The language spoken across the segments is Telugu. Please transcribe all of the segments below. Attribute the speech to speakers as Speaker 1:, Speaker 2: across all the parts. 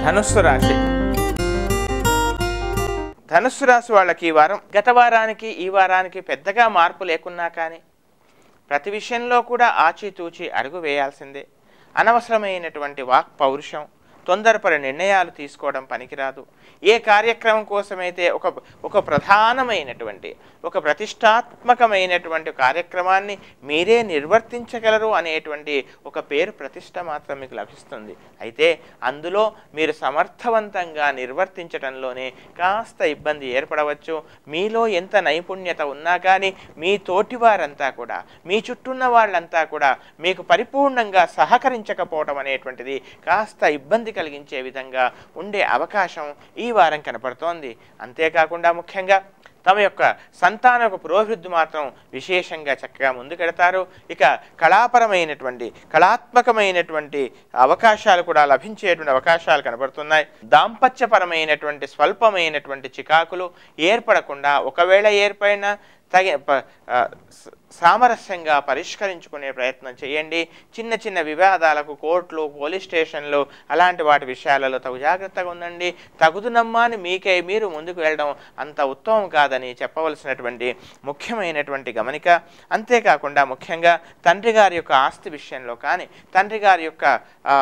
Speaker 1: ధనుస్సు రాశి ధనుస్సు రాశి వాళ్ళకి ఈ వారం గత వారానికి ఈ వారానికి పెద్దగా మార్పు లేకున్నా కానీ ప్రతి విషయంలో కూడా ఆచితూచి అడుగు వేయాల్సిందే అనవసరమైనటువంటి వాక్ పౌరుషం తొందరపడి నిర్ణయాలు తీసుకోవడం పనికిరాదు ఏ కార్యక్రమం కోసమైతే ఒక ఒక ప్రధానమైనటువంటి ఒక ప్రతిష్టాత్మకమైనటువంటి కార్యక్రమాన్ని మీరే నిర్వర్తించగలరు అనేటువంటి ఒక పేరు ప్రతిష్ట మాత్రం మీకు లభిస్తుంది అయితే అందులో మీరు సమర్థవంతంగా నిర్వర్తించడంలోనే కాస్త ఇబ్బంది ఏర్పడవచ్చు మీలో ఎంత నైపుణ్యత ఉన్నా కానీ మీ తోటి వారంతా కూడా మీ చుట్టూన్న వాళ్ళంతా కూడా మీకు పరిపూర్ణంగా సహకరించకపోవడం అనేటువంటిది కాస్త ఇబ్బంది కలిగించే విధంగా ఉండే అవకాశం ఈ వారం కనపడుతోంది అంతేకాకుండా ముఖ్యంగా తమ యొక్క సంతానపు పురోభివృద్ధి మాత్రం విశేషంగా చక్కగా ముందుకెడతారు ఇక కళాపరమైనటువంటి కళాత్మకమైనటువంటి అవకాశాలు కూడా లభించేటువంటి అవకాశాలు కనబడుతున్నాయి దాంపత్యపరమైనటువంటి స్వల్పమైనటువంటి చికాకులు ఏర్పడకుండా ఒకవేళ ఏర్పడినా తగి ప- ఆ, స- సామరస్యంగా పరిష్కరించుకునే ప్రయత్నం చేయండి చిన్న చిన్న వివాదాలకు కోర్టులు పోలీస్ స్టేషన్లు అలాంటి వాటి విషయాలలో తగు జాగ్రత్తగా ఉండండి తగుదునమ్మా అని మీకై మీరు ముందుకు వెళ్ళడం అంత ఉత్తమం కాదని చెప్పవలసినటువంటి ముఖ్యమైనటువంటి గమనిక అంతేకాకుండా ముఖ్యంగా తండ్రి గారి యొక్క ఆస్తి విషయంలో కానీ తండ్రి గారి యొక్క ఆ,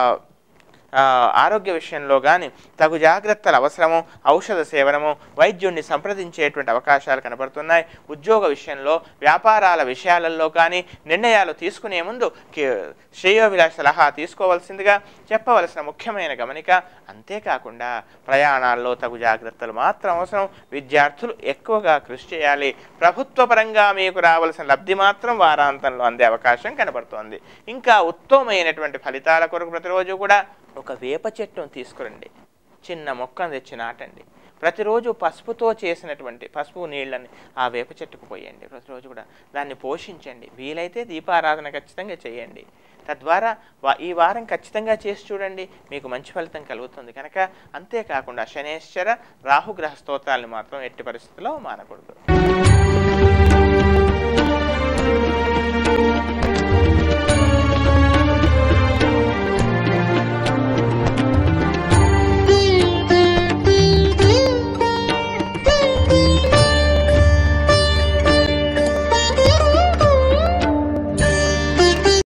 Speaker 1: ఆ, ఆరోగ్య విషయంలో కానీ తగు జాగ్రత్తలు అవసరము ఔషధ సేవనము వైద్యుణ్ణి సంప్రదించేటువంటి అవకాశాలు కనబడుతున్నాయి ఉద్యోగ విషయంలో వ్యాపారాల విషయాలలో కానీ నిర్ణయాలు తీసుకునే ముందు కి- శ్రేయోభిలాష సలహా తీసుకోవాల్సిందిగా చెప్పవలసిన ముఖ్యమైన గమనిక అంతేకాకుండా ప్రయాణాల్లో తగు జాగ్రత్తలు మాత్రం అవసరం విద్యార్థులు ఎక్కువగా కృషి చేయాలి ప్రభుత్వ పరంగా మీకు రావాల్సిన లబ్ధి మాత్రం వారాంతంలో అందే అవకాశం కనబడుతోంది ఇంకా ఉత్తమమైనటువంటి ఫలితాల కొరకు ప్రతిరోజు కూడా ఒక వేప చెట్టును తీసుకురండి చిన్న మొక్కను తెచ్చి నాటండి ప్రతిరోజు పసుపుతో చేసినటువంటి పసుపు నీళ్ళని ఆ వేప చెట్టుకు పోయండి ప్రతిరోజు కూడా దాన్ని పోషించండి వీలైతే దీపారాధన ఖచ్చితంగా చేయండి తద్వారా వా- ఈ వారం ఖచ్చితంగా చేసి చూడండి మీకు మంచి ఫలితం కలుగుతుంది కనుక అంతేకాకుండా శనేశ్వర రాహుగ్రహ స్తోత్రాలను మాత్రం ఎట్టి పరిస్థితుల్లో మానకూడదు